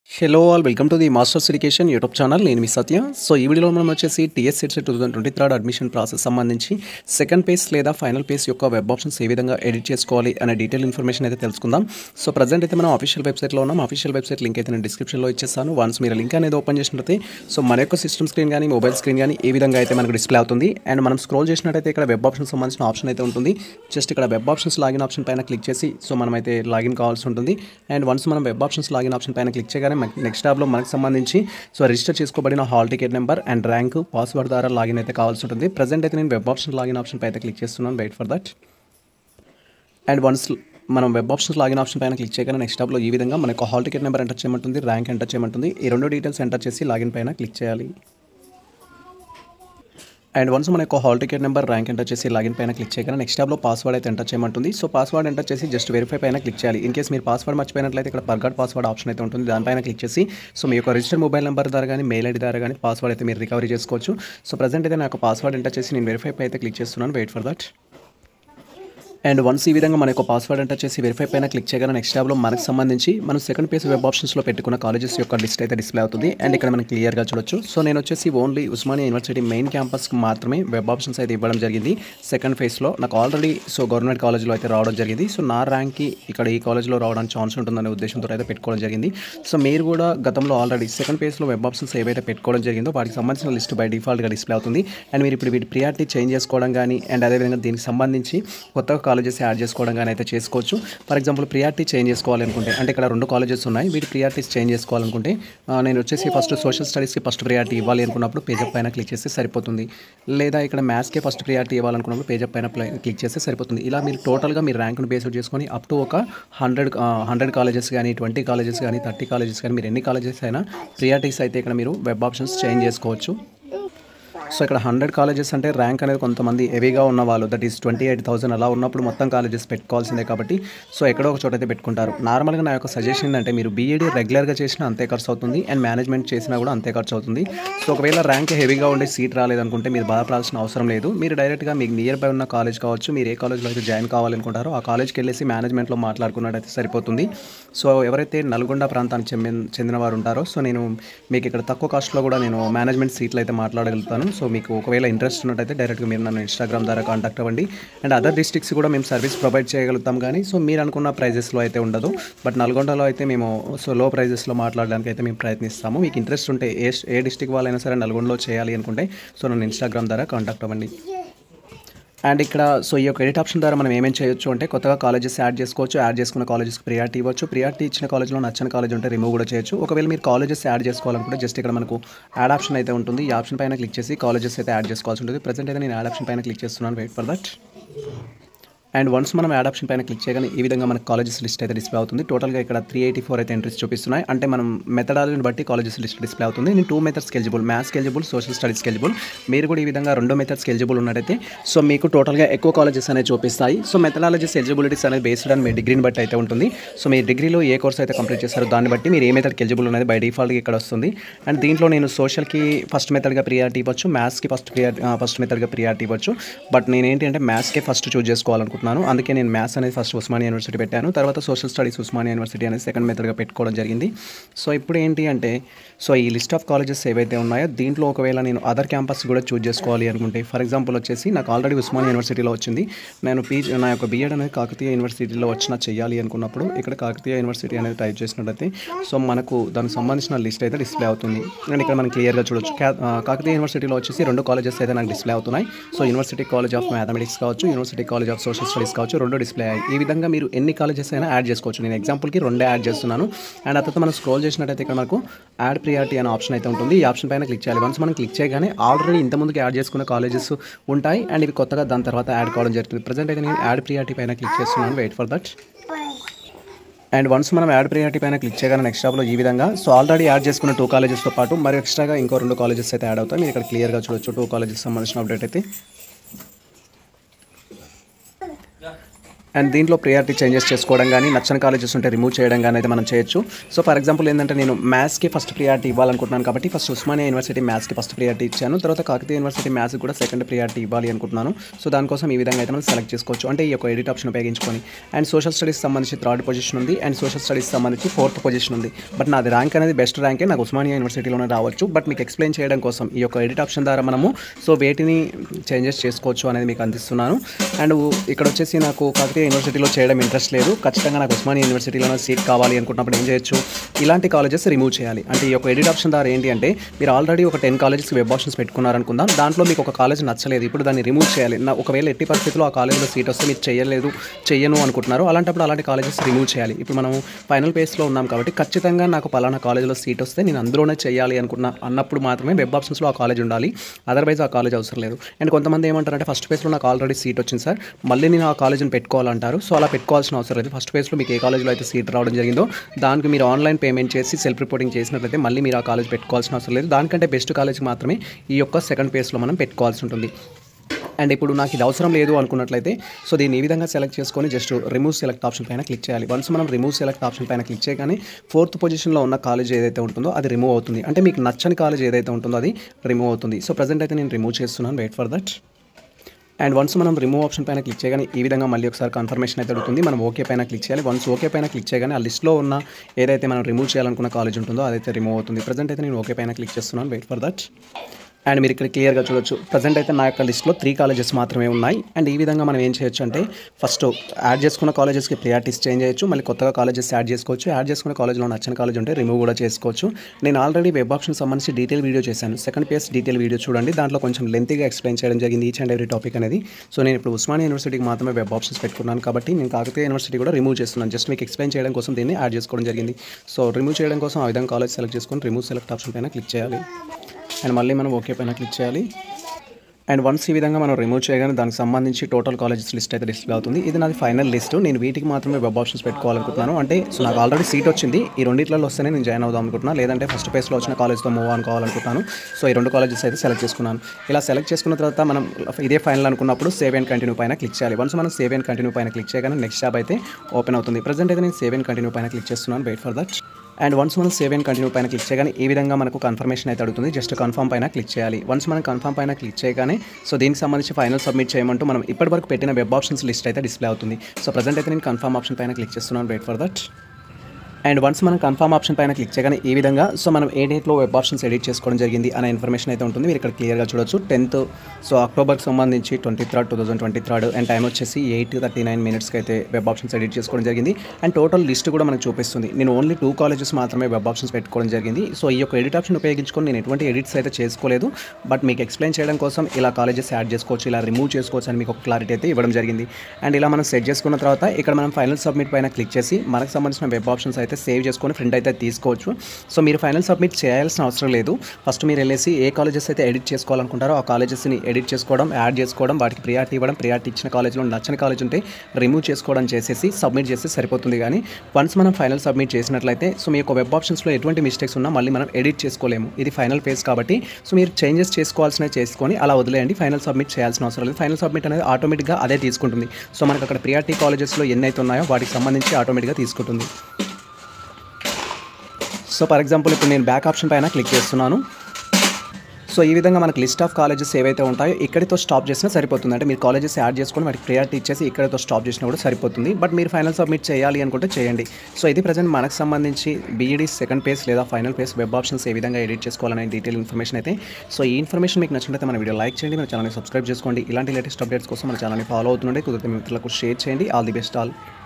hello all welcome to the masters education YouTube channel నేను మీ Satya so ఈ వీడియోలో మనం వచ్చేసి TS sets two thousand twenty third admission process సంబంధించి సెకండ్ పేజ్ లేదా ఫైనల్ పేజ్ యొక్క వెబ్ ఆప్షన్స్ ఏ విధంగా ఎడిట్ చేసుకోవాలి అనే డీటెయిల్ ఇన్ఫర్మేషన్ అయితే తెలుసుకుందాం సో ప్రజెంట్ అయితే మనం ఆఫీషియల్ వెబ్సైట్లో ఉన్నాం ఆఫీషియల్ వెబ్సైట్ లింక్ అయితే నేను డిస్క్రిప్షన్లో ఇచ్చేస్తాను వన్స్ మీరు లింక్ అనేది ఓపెన్ చేసినట్లయితే సో మన యొక్క సిస్టమ్ స్క్రీన్ కానీ మొబైల్ స్క్రీన్ కానీ ఏ విధంగా అయితే మనకు డిస్ప్లే అవుతుంది అండ్ మనం స్క్రోల్ చేసినట్టయితే ఇక్కడ వెబ్ ఆప్షన్ సంబంధించిన ఆప్షన్ అయితే ఉంటుంది జస్ట్ ఇక్కడ వెబ్ ఆప్షన్స్ లాగిన్ ఆప్షన్ పైన క్లిక్ చేసి సో మనమైతే లాగిన్ కావాల్సి ఉంటుంది అండ్ వన్స్ మనం వెబ్ ఆప్షన్స్ లాగిన్ ఆప్షన్ పైన క్లిక్ చేయగానే నెక్స్ట్ ట్యాబ్లో మనకు సంబంధించి సో రిజిస్టర్ చేసుకోబడిన hall ticket number and rank password ద్వారా లాగిన్ అయితే కావాల్సి ఉంటుంది ప్రజెంట్ అయితే నేను వెబ్ ఆప్షన్ లాగిన్ ఆప్షన్ పై అయితే క్లిక్ చేస్తున్నాను wait for that and once మనం వెబ్ ఆప్షన్స్ లాగిన్ ఆప్షన్ పైన క్లిక్ చేయగానే నెక్స్ట్ టాబ్లో ఈ విధంగా మనకు హాల్ టికెట్ నెంబర్ ఎంటర్ చేయమంటుంది ర్యాంక్ ఎంటర్ చేయమంటుంది ఈ రెండు డీటెయిల్స్ ఎంటర్ చేసి లాగిన్ పైన క్లిక్ చేయాలి అండ్ వన్స్ మన యొక్క hall ticket number rank enter చేసి లాగిన్ పైన క్లిక్ చేయగానే నెక్స్ట్ ట్యాబ్లో పాస్వర్డ్ అయితే ఎంటర్ చేయమంటుంది సో పాస్వర్డ్ ఎంటర్ చేసి జస్ట్ వెరిఫై పైన క్లిక్ చేయాలి ఇన్ కేస్ మీరు పాస్వర్డ్ మర్చిపోయినట్లయితే ఇక్కడ పర్గాట్ పాస్వర్డ్ ఆప్షన్ అయితే ఉంటుంది దానిపైన క్లిక్ చేసి సో మీ యొక్క రిజిస్టర్ మొబైల్ నెంబర్ ద్వారా కానీ మెయిల్ ఐడి ద్వారా కానీ పాస్వర్డ్ అయితే మీరు రికవరీ చేసుకోవచ్చు సో ప్రజెంట్ అయితే నాకు పాస్వర్డ్ ఎంటర్ చేసి నేను వెరిఫై పై అయితే క్లిక్ చేస్తున్నాను wait for that and once ఈ విధంగా మన యొక్క పాస్వర్డ్ ఎంటర్ చేసి వెరిఫై పైన క్లిక్ చేయగానే నెక్స్ట్ ట్యాబ్లో మనకు సంబంధించి మనం సెకండ్ పేజ్ వెబ్ ఆప్షన్స్లో పెట్టుకున్న కాలేజెస్ యొక్క లిస్ట్ అయితే డిస్ప్లే అవుతుంది అండ్ ఇక్కడ మనం క్లియర్గా చూడొచ్చు సో నేను వచ్చేసి ఓన్లీ ఉస్మానియా యూనివర్సిటీ మెయిన్ క్యాంపస్కి మాత్రమే వెబ్ ఆప్షన్స్ అయితే ఇవ్వడం జరిగింది సెకండ్ ఫేజ్లో నాకు ఆల్రెడీ సో గవర్నమెంట్ కాలేజ్లో అయితే రావడం జరిగింది సో నా ర్యాంక్కి ఇక్కడ ఈ కాలేజ్లో రావడానికి ఛాన్స్ ఉంటుందనే ఉద్దేశంతో అయితే పెట్టుకోవడం జరిగింది సో మీరు కూడా గతంలో ఆల్రెడీ సెకండ్ పేజ్లో వెబ్ ఆప్షన్స్ ఏవైతే పెట్టుకోవడం జరిగిందో వాటికి సంబంధించిన లిస్ట్ బై డిఫాల్ట్గా డిస్ప్లే అవుతుంది అండ్ మీరు ఇప్పుడు వీటి ప్రియారిటీ చేంజ్ చేసుకోవడం కానీ అండ్ అదేవిధంగా దీనికి సంబంధించి కొత్తగా కాలేజెస్ యాడ్ చేసుకోవడం కానీ అయితే చేసుకోవచ్చు ఫర్ ఎగ్జాంపుల్ ప్రియారిటీ చేంజ్ చేసుకోవాలనుకుంటే అంటే ఇక్కడ రెండు కాలేజెస్ ఉన్నాయి వీటి ప్రియారిటీస్ చేంజ్ చేసుకోవాలనుకుంటే ఆ, నేను వచ్చేసి ఫస్ట్ సోషల్ స్టడీస్కి ఫస్ట్ ప్రియారిటీ ఇవ్వాలి అనుకున్నప్పుడు పేజప్ పైన క్లిక్ చేస్తే సరిపోతుంది లేదా ఇక్కడ మ్యాథ్స్కి ఫస్ట్ ప్రియారిటీ ఇవ్వాలనుకున్నప్పుడు పేజప్ పైన ప్లై- క్లిక్ చేస్తే సరిపోతుంది ఇలా మీరు టోటల్గా మీ ర్యాంక్ను బేస్ చేసుకొని అప్ టు ఒక హండ్రెడ్ హండ్రెడ్ కాలేజెస్ కానీ ట్వంటీ కాలేజెస్ కానీ థర్టీ కాలేజెస్ కానీ మీరు ఎన్ని కాలేజెస్ అయినా ప్రియారిటీస్ అయితే ఇక్కడ మీరు వెబ్ ఆప్షన్స్ చేంజ్ చేసుకోవచ్చు సో ఇక్కడ హండ్రెడ్ కాలేజెస్ అంటే ర్యాంక్ అనేది కొంతమంది హెవీగా ఉన్న వాళ్ళు that is twenty eight thousand అలా ఉన్నప్పుడు మొత్తం కాలేజెస్ పెట్టుకోవాల్సిందే కాబట్టి సో ఎక్కడో ఒక చోట అయితే పెట్టుకుంటారు నార్మల్గా నా యొక్క సజెషన్ ఏంటంటే మీరు బీఈడీ రెగ్యులర్గా చేసినా అంతే ఖర్చు అవుతుంది అండ్ మేనేజ్మెంట్ చేసినా కూడా అంతే ఖర్చు అవుతుంది సో ఒకవేళ ర్యాంక్ హెవీగా ఉండే సీట్ రాలేదనుకుంటే మీరు బాధపడాల్సిన అవసరం లేదు మీరు డైరెక్ట్గా మీకు నియర్ బై ఉన్న కాలేజ్ కావచ్చు మీరు ఏ కాలేజ్లో అయితే జాయిన్ కావాలనుకుంటారో ఆ కాలేజ్కి వెళ్ళేసి మేనేజ్మెంట్లో మాట్లాడుకున్నట్టయితే సరిపోతుంది సో ఎవరైతే నల్గొండ ప్రాంతానికి చెందిన చెందిన వారు ఉంటారో సో నేను మీకు ఇక్కడ తక్కువ కాస్ట్లో కూడా నేను మేనేజ్మెంట్ సీట్లు అయితే మాట్లాడగలుగుతాను సో మీకు ఒకవేళ ఇంట్రెస్ట్ ఉన్నట్టయితే డైరెక్ట్గా మీరు నన్ను ఇన్స్టాగ్రామ్ ద్వారా కాంటాక్ట్ అవ్వండి అండ్ అదర్ డిస్ట్రిక్ట్స్ కూడా మేము సర్వీస్ ప్రొవైడ్ చేయగలుగుతాం కానీ సో మీరు అనుకున్న ప్రైజెస్లో అయితే ఉండదు బట్ నల్గొండలో అయితే మేము సో లో ప్రైజెస్లో మాట్లాడడానికి అయితే మేము ప్రయత్నిస్తాము మీకు ఇంట్రెస్ట్ ఉంటే ఏ ఏ డిస్ట్రిక్ట్ వాళ్ళైనా సరే నల్గొండలో చేయాలి అనుకుంటే సో నన్ను ఇన్స్టాగ్రామ్ ద్వారా కాంటాక్ట్ అవ్వండి అండ్ ఇక్కడ సో ఈ యొక్క ఎడిట్ ఆప్షన్ ద్వారా మనం ఏమేం చేయొచ్చు అంటే కొత్తగా కాలేజెస్ యాడ్ చేసుకోవచ్చు యాడ్ చేసుకున్న కాలేజెస్కి ప్రియారిటీ ఇవ్వచ్చు ప్రియారిటీ ఇచ్చిన కాలేజ్లో నచ్చని కాలేజ్ ఉంటే రిమూవ్ కూడా చేయొచ్చు ఒకవేళ మీరు కాలేజెస్ యాడ్ చేసుకోవాలనుకుంటే జస్ట్ ఇక్కడ మనకు యాడ్ ఆప్షన్ అయితే ఉంటుంది ఈ ఆప్షన్ పైన క్లిక్ చేసి కాలేజెస్ అయితే యాడ్ చేసుకోవాల్సి ఉంటుంది ప్రజెంట్ అయితే నేను యాడ్ ఆప్షన్ పైన క్లిక్ చేస్తున్నాను wait for that and once మనం యాడ్ ఆప్షన్ పైన క్లిక్ చేయగానే ఈ విధంగా మనకు కాలేజెస్ లిస్ట్ అయితే డిస్ప్లే అవుతుంది టోటల్గా ఇక్కడ త్రీ ఎయిటీ ఫోర్ అయితే ఎంట్రీస్ చూపిస్తున్నాయి అంటే మనం మెథడాలజీని బట్టి కాలేజెస్ లిస్ట్ డిస్ప్లే అవుతుంది నేను టూ మెథడ్స్కి ఎలిజిబుల్ మ్యాథ్స్కి ఎలిజిబుల్ సోషల్ స్టడీస్కి ఎలిజిబుల్ మీరు కూడా ఈ విధంగా రెండు మెథడ్స్కి ఎలిజిబుల్ ఉన్నట్టయితే సో మీకు టోటల్గా ఎక్కువ కాలేజెస్ అనేవి చూపిస్తాయి సో మెథడాలజీస్ ఎలిజిబిలిటీస్ అనేది బేస్డ్ ఆన్ మీ డిగ్రీని బట్టి అయితే ఉంటుంది సో మీ డిగ్రీలో ఏ కోర్స్ అయితే కంప్లీట్ చేస్తారో దాన్ని బట్టి మీరు ఏ మెథడ్కి ఎలిజిబుల్ అనేది బై డిఫాల్ట్గా ఇక్కడ వస్తుంది అండ్ దీంట్లో నేను సోషల్కి ఫస్ట్ మెథడ్గా ప్రియారిటీ ఇవ్వచ్చు మ్యాథ్స్కి ఫస్ట్ ప్రియారిటీ ఫస్ట్ మెథడ్గా ప్రియారిటీ ఇవ్వచ్చు బట్ నేను ఏంటి అంటే మ్యాథ్స్కే ఫస్ట్ చూస్ చేసుకోవాలనుకుంటున్నాను అందుకే నేను మ్యాథ్స్ అనేది ఫస్ట్ ఉస్మానియా యూనివర్సిటీ పెట్టాను తర్వాత సోషల్ స్టడీస్ ఉస్మానియా యూనివర్సిటీ అనేది సెకండ్ మెథడ్గా పెట్టుకోవడం జరిగింది సో ఇప్పుడు ఏంటి అంటే సో ఈ లిస్ట్ ఆఫ్ కాలేజెస్ ఏవైతే ఉన్నాయో దీంట్లో ఒకవేళ నేను అదర్ క్యాంపస్ కూడా చూస్ చేసుకోవాలి అనుకుంటే ఫర్ ఎగ్జాంపుల్ వచ్చేసి నాకు ఆల్రెడీ ఉస్మానియా యూనివర్సిటీలో వచ్చింది నేను పీజీ నా యొక్క బీఎడ్ అనేది కాకతీయ యూనివర్సిటీలో వచ్చిన చేయాలి అనుకున్నప్పుడు ఇక్కడ కాకతీయ యూనివర్సిటీ అనేది టైప్ చేసినట్టయితే సో మనకు దానికి సంబంధించిన లిస్ట్ అయితే డిస్ప్లే అవుతుంది అండ్ ఇక్కడ మనం క్లియర్గా చూడొచ్చు కా- ఆ, కాకతీయ యూనివర్సిటీలో వచ్చేసి రెండు కాలేజెస్ అయితే నాకు డిస్ప్లే అవుతున్నాయి so university college of mathematics కావచ్చు university college of social studies కావచ్చు రెండు డిస్ప్లే అయ్యాయి ఈ విధంగా మీరు ఎన్ని కాలేజెస్ అయినా యాడ్ చేసుకోవచ్చు నేను ఎగ్జాంపుల్కి రెండే యాడ్ చేస్తున్నాను అండ్ ఆ తర్వాత మనం స్క్రోల్ చేసినట్టయితే ఇక్కడ మనకు యాడ్ ప్రియారిటీ అనే ఆప్షన్ అయితే ఉంటుంది ఈ ఆప్షన్ పైన క్లిక్ చేయాలి వన్స్ మనం క్లిక్ చేయగానే ఆల్రెడీ ఇంతకుముందుకు యాడ్ చేసుకున్న కాలేజెస్ ఉంటాయి అండ్ ఇవి కొత్తగా దాని తర్వాత యాడ్ కావడం జరుగుతుంది ప్రజెంట్ అయితే నేను యాడ్ ప్రియారిటీ పైన క్లిక్ చేస్తున్నాను wait for that and once మనం యాడ్ ప్రియారిటీ పైన క్లిక్ చేయగానే నెక్స్ట్ టాప్లో ఈ విధంగా సో ఆల్రెడీ యాడ్ చేసుకున్న టూ కాలేజెస్తో పాటు మరి ఎక్స్ట్రాగా ఇంకో రెండు కాలేజెస్ అయితే యాడ్ అవుతాయి మీరు ఇక్కడ క్లియర్గా చూడొచ్చు టూ కాలేజెస్ సంబంధించిన అప్డేట్ అయితే అండ్ దీంట్లో ప్రియారిటీ చేంజెస్ చేసుకోవడం కానీ నచ్చని కాలేజెస్ ఉంటే రిమూవ్ చేయడం కానీ అయితే మనం చేయొచ్చు సో ఫర్ ఎగ్జాంపుల్ ఏంటంటే నేను మ్యాథ్స్కి ఫస్ట్ ప్రియారిటీ ఇవ్వాలనుకుంటున్నాను కాబట్టి ఫస్ట్ ఉస్మానియా యూనివర్సిటీ మ్యాథ్స్కి ఫస్ట్ ప్రియారిటీ ఇచ్చాను తర్వాత కాకతీయ యూనివర్సిటీ మ్యాథ్స్ కూడా సెకండ్ ప్రియారిటీ ఇవ్వాలి అనుకుంటున్నాను సో దానికోసం ఈ విధంగా అయితే మనం సెలెక్ట్ చేసుకోవచ్చు అంటే ఈ యొక్క ఎడిట్ ఆప్షన్ ఉపయోగించుకొని అండ్ సోషల్ స్టడీస్ సంబంధించి థర్డ్ పొజిషన్ ఉంది అండ్ సోషల్ స్టడీస్ సంబంధించి ఫోర్త్ పొజిషన్ ఉంది బట్ నాది ర్యాంక్ అనేది బెస్ట్ ర్యాంకే నాకు ఉస్మానియా యూనివర్సిటీలోనే రావచ్చు బట్ మీకు ఎక్స్ప్లెయిన్ చేయడం కోసం ఈ యొక్క ఎడిట్ ఆప్షన్ ద్వారా మనము సో వేటిని చేంజెస్ చేసుకోవచ్చు అనేది మీకు అందిస్తున్నాను అండ్ ఇక్కడ వచ్చేసి నాకు కాకతీయ యూనివర్సిటీలో చేయడం ఇంట్రెస్ట్ లేదు ఖచ్చితంగా నాకు ఉస్మానియా యూనివర్సిటీలోనే సీట్ కావాలి అనుకున్నప్పుడు ఏం చేయొచ్చు ఇలాంటి కాలేజెస్ రిమూవ్ చేయాలి అంటే ఈ యొక్క ఎడిట్ ఆప్షన్ ద్వారా ఏంటి అంటే మీరు ఆల్రెడీ ఒక టెన్ కాలేజెస్ వెబ్ ఆప్షన్స్ పెట్టుకున్నారనుకుందాం దాంట్లో మీకు ఒక కాలేజ్ నచ్చలేదు ఇప్పుడు దాన్ని రిమూవ్ చేయాలి నా ఒకవేళ ఎట్టి పరిస్థితుల్లో ఆ కాలేజ్లో సీట్ వస్తే మీరు చేయలేదు చెయ్యను అనుకుంటున్నారు అలాంటప్పుడు అలాంటి కాలేజెస్ రిమూవ్ చేయాలి ఇప్పుడు మనం ఫైనల్ పేస్లో ఉన్నాం కాబట్టి ఖచ్చితంగా నాకు పలానా కాలేజ్లో సీట్ వస్తే నేను అందులోనే చేయాలి అనుకున్న అన్నప్పుడు మాత్రమే వెబ్ ఆప్షన్స్లో ఆ కాలేజ్ ఉండాలి అదర్వైజ్ ఆ కాలేజ్ అవసరం లేదు అండ్ కొంతమంది ఏమంటారంటే ఫస్ట్ పేస్లో నాకు ఆల్రెడీ సీట్ వచ్చింది సార్ మళ్ళీ నేను ఆ కాలేజ్ని పెట్టుకోవాలంటారు సో అలా పెట్టుకోవాల్సిన అవసరం లేదు ఫస్ట్ పేస్లో మీకు ఏ కాలేజ్లో అయితే సీట్ రావడం జరిగిందో దానికి మీరు ఆన్లైన్ పేమెంట్ చేసి సెల్ఫ్ రిపోర్టింగ్ చేసినట్లయితే మళ్ళీ మీరు ఆ కాలేజ్ పెట్టుకోవాల్సిన అవసరం లేదు దానికంటే బెస్ట్ కాలేజ్ మాత్రమే ఈ యొక్క సెకండ్ పేస్లో మనం పెట్టుకోవాల్సి ఉంటుంది అండ్ ఇప్పుడు నాకు ఇది అవసరం లేదు అనుకున్నట్లయితే సో దీన్ని ఈ విధంగా సెలెక్ట్ చేసుకొని జస్ట్ రిమూవ్ సెలెక్ట్ ఆప్షన్ పైన క్లిక్ చేయాలి వన్స్ మనం రిమూవ్ సెలెక్ట్ ఆప్షన్ పైన క్లిక్ చేయగానే ఫోర్త్ పొజిషన్లో ఉన్న కాలేజ్ ఏదైతే ఉంటుందో అది రిమూవ్ అవుతుంది అంటే మీకు నచ్చని కాలేజ్ ఏదైతే ఉంటుందో అది రిమూవ్ అవుతుంది సో ప్రజెంట్ అయితే నేను రిమూవ్ చేస్తున్నాను wait for that and once మనం రిమూవ్ ఆప్షన్ పైన క్లిక్ చేయగానే ఈ విధంగా మళ్ళీ ఒకసారి కన్ఫర్మేషన్ అయితే అడుగుతుంది మనం ఓకే పైన క్లిక్ చేయాలి వన్స్ ఓకే పైన క్లిక్ చేయగానే ఆ లిస్ట్లో ఉన్న ఏదైతే మనం రిమూవ్ చేయాలనుకున్న కాలేజ్ ఉంటుందో అదైతే రిమూవ్ అవుతుంది ప్రజెంట్ అయితే నేను ఓకే పైన క్లిక్ చేస్తున్నాను వెయిట్ ఫర్ దట్ అండ్ మీరు ఇక్కడ క్లియర్గా చూడొచ్చు ప్రజెంట్ అయితే నా యొక్క లిస్ట్లో త్రీ కాలేజెస్ మాత్రమే ఉన్నాయి అండ్ ఈ విధంగా మనం ఏం చేయొచ్చు అంటే ఫస్ట్ యాడ్ చేసుకున్న కాలేజెస్కి ప్రియారిటీస్ చేంజ్ చేయొచ్చు మళ్ళీ కొత్తగా కాలేజెస్ యాడ్ చేసుకోవచ్చు యాడ్ చేసుకున్న కాలేజ్లో నచ్చిన కాలేజ్ ఉంటే రిమూవ్ కూడా చేసుకోవచ్చు నేను ఆల్రెడీ వెబ్ ఆప్షన్ సంబంధించి డీటెయిల్ వీడియో చేశాను సెకండ్ పేజ్ డీటెయిల్ వీడియో చూడండి దాంట్లో కొంచెం లెంతీగా ఎక్స్ప్లెయిన్ చేయడం జరిగింది ఈచ్ అండ్ ఎవ్రీ టాపిక్ అనేది సో నేను ఇప్పుడు ఉస్మానియా యూనివర్సిటీకి మాత్రమే వెబ్ ఆప్షన్స్ పెట్టుకున్నాను కాబట్టి నేను కాకతీయ యూనివర్సిటీ కూడా రిమూవ్ చేస్తున్నాను జస్ట్ మీకు ఎక్స్ప్లెయిన్ చేయడం కోసం దీన్ని యాడ్ చేసుకోవడం జరిగింది సో రిమూవ్ చేయడం కోసం ఆ విధంగా కాలేజ్ సెలెక్ట్ చేసుకొని రిమూవ్ సెలెక్ట్ ఆప్షన్ పైన క్లిక్ చేయాలి అండ్ మళ్ళీ మనం ఓకే పైన క్లిక్ చేయాలి అండ్ వన్స్ ఈ విధంగా మనం రిమూవ్ చేయగానే దానికి సంబంధించి టోటల్ కాలేజెస్ లిస్ట్ అయితే డిస్ప్లే అవుతుంది ఇది నాది ఫైనల్ లిస్ట్ నేను వీటికి మాత్రమే వెబ్ ఆప్షన్స్ పెట్టుకోవాలనుకుంటున్నాను అంటే సో నాకు ఆల్రెడీ సీట్ వచ్చింది ఈ రెండిట్లలో వస్తేనే నేను జాయిన్ అవుదాం అనుకుంటున్నాను లేదంటే ఫస్ట్ పేస్లో వచ్చిన కాలేజ్తో మూవ్ అనుకోవాలనుకుంటున్నాను సో ఈ రెండు కాలేజెస్ అయితే సెలెక్ట్ చేసుకున్నాను ఇలా సెలెక్ట్ చేసుకున్న తర్వాత మనం ఇదే ఫైనల్ అనుకున్నప్పుడు సేవ్ అండ్ కంటిన్యూ పైన క్లిక్ చేయాలి వన్స్ మనం సేవ్ అండ్ కంటిన్యూ పైన క్లిక్ చేయగానే నెక్స్ట్ ట్యాబ్ అయితే ఓపెన్ అవుతుంది ప్రజెంట్ అయితే నేను సేవ్ అండ్ కంటిన్యూ పైన క్లిక్ చేస్తున్నాను wait for that and once మనం సేవ్ అండ్ కంటిన్యూ పైన క్లిక్ చేయగానే ఈ విధంగా మనకు కన్ఫర్మేషన్ అయితే అడుగుతుంది జస్ట్ కన్ఫర్మ్ పైన క్లిక్ చేయాలి వన్స్ మనం కన్ఫర్మ్ పైన క్లిక్ చేయగానే సో దీనికి సంబంధించి ఫైనల్ సబ్మిట్ చేయమంటూ మనం ఇప్పటివరకు పెట్టిన వెబ్ ఆప్షన్స్ లిస్ట్ అయితే డిస్ప్లే అవుతుంది సో ప్రజెంట్ అయితే నేను కన్ఫర్మ్ ఆప్షన్ పైన క్లిక్ చేస్తున్నాను wait for that and once మనం కన్ఫర్మ్ ఆప్షన్ పైన క్లిక్ చేయగానే ఈ విధంగా సో మనం ఏ డేట్లో వెబ్ ఆప్షన్స్ ఎడిట్ చేసుకోవడం జరిగింది అనే ఇన్ఫర్మేషన్ అయితే ఉంటుంది మీరు ఇక్కడ క్లియర్గా చూడొచ్చు టెన్త్ సో అక్టోబర్కి సంబంధించి twenty third two thousand twenty third and time వచ్చేసి ఎయిట్ థర్టీ నైన్ మినిట్స్కి అయితే వెబ్ ఆప్షన్స్ ఎడిట్ చేసుకోవడం జరిగింది అండ్ టోటల్ లిస్ట్ కూడా మనకు చూపిస్తుంది నేను ఓన్లీ టూ కాలేజెస్ మాత్రమే వెబ్ ఆప్షన్స్ పెట్టుకోవడం జరిగింది సో ఈ యొక్క ఎడిట్ ఆప్షన్ ఉపయోగించుకొని నేను ఎటువంటి ఎడిట్స్ అయితే చేసుకోలేదు బట్ మీకు ఎక్స్ప్లెయిన్ చేయడం కోసం ఇలా కాలేజెస్ యాడ్ చేసుకోవచ్చు ఇలా రిమూవ్ చేసుకోవచ్చు అని మీకు ఒక క్లారిటీ అయితే ఇవ్వడం జరిగింది అండ్ ఇలా మనం సెట్ చేసుకున్న తర్వాత ఇక్కడ మనం ఫైనల్ సబ్మిట్ పైన క్లిక్ చేసి మనకు సంబంధించిన వెబ్ ఆప్షన్స్ అయితే సేవ్ చేసుకొని ప్రింట్ అయితే తీసుకోవచ్చు సో మీరు ఫైనల్ సబ్మిట్ చేయాల్సిన అవసరం లేదు ఫస్ట్ మీరు వెళ్ళేసి ఏ కాలేజెస్ అయితే ఎడిట్ చేసుకోవాలనుకుంటారో ఆ కాలేజెస్ని ఎడిట్ చేసుకోవడం యాడ్ చేసుకోవడం వాటికి ప్రియారిటీ ఇవ్వడం ప్రియారిటీ ఇచ్చిన కాలేజ్లో నచ్చని కాలేజ్ ఉంటే రిమూవ్ చేసుకోవడం చేసేసి సబ్మిట్ చేస్తే సరిపోతుంది కానీ వన్స్ మనం ఫైనల్ సబ్మిట్ చేసినట్లయితే సో మీ యొక్క వెబ్ ఆప్షన్స్లో ఎటువంటి మిస్టేక్స్ ఉన్నా మళ్ళీ మనం ఎడిట్ చేసుకోలేము ఇది ఫైనల్ పేజ్ కాబట్టి సో మీరు చేంజెస్ చేసుకోవాల్సినవి చేసుకొని అలా వదిలేయండి ఫైనల్ సబ్మిట్ చేయాల్సిన అవసరం లేదు ఫైనల్ సబ్మిట్ అనేది ఆటోమేటిక్గా అదే తీసుకుంటుంది సో మనకు అక్కడ ప్రియారిటీ కాలేజెస్లో ఎన్ని అయితే ఉన్నాయో వాటికి సంబంధించి ఆటోమేటిక్గా తీసుకుంటుంది సో ఫర్ ఎగ్జాంపుల్ ఇప్పుడు నేను బ్యాక్ ఆప్షన్ పైన క్లిక్ చేస్తున్నాను సో ఈ విధంగా మనకి లిస్ట్ ఆఫ్ కాలేజెస్ ఏవైతే ఉంటాయో ఇక్కడితో స్టాప్ చేసినా సరిపోతుంది అంటే మీరు కాలేజెస్ యాడ్ చేసుకొని వాటికి ప్రియారిటీ ఇచ్చేసి ఇక్కడితో స్టాప్ చేసినా కూడా సరిపోతుంది బట్ మీరు ఫైనల్ సబ్మిట్ చేయాలి అనుకుంటే చేయండి సో ఇది ప్రజెంట్ మనకు సంబంధించి బీఈడీ సెకండ్ పేజ్ లేదా ఫైనల్ పేజ్ వెబ్ ఆప్షన్స్ ఏ విధంగా ఎడిట్ చేసుకోవాలనే డీటెయిల్ ఇన్ఫర్మేషన్ అయితే సో ఈ ఇన్ఫర్మేషన్ మీకు నచ్చినట్లయితే మన వీడియో లైక్ చేయండి మన ఛానల్ని సబ్స్క్రైబ్ చేసుకోండి ఇలాంటి లేటెస్ట్ అప్డేట్స్ కోసం మన ఛానల్ని ఫాలో అవుతుండే కుదిరితే మీ మిత్రులకు షేర్ చేయండి ఆల్ ది బెస్ట్ ఆల్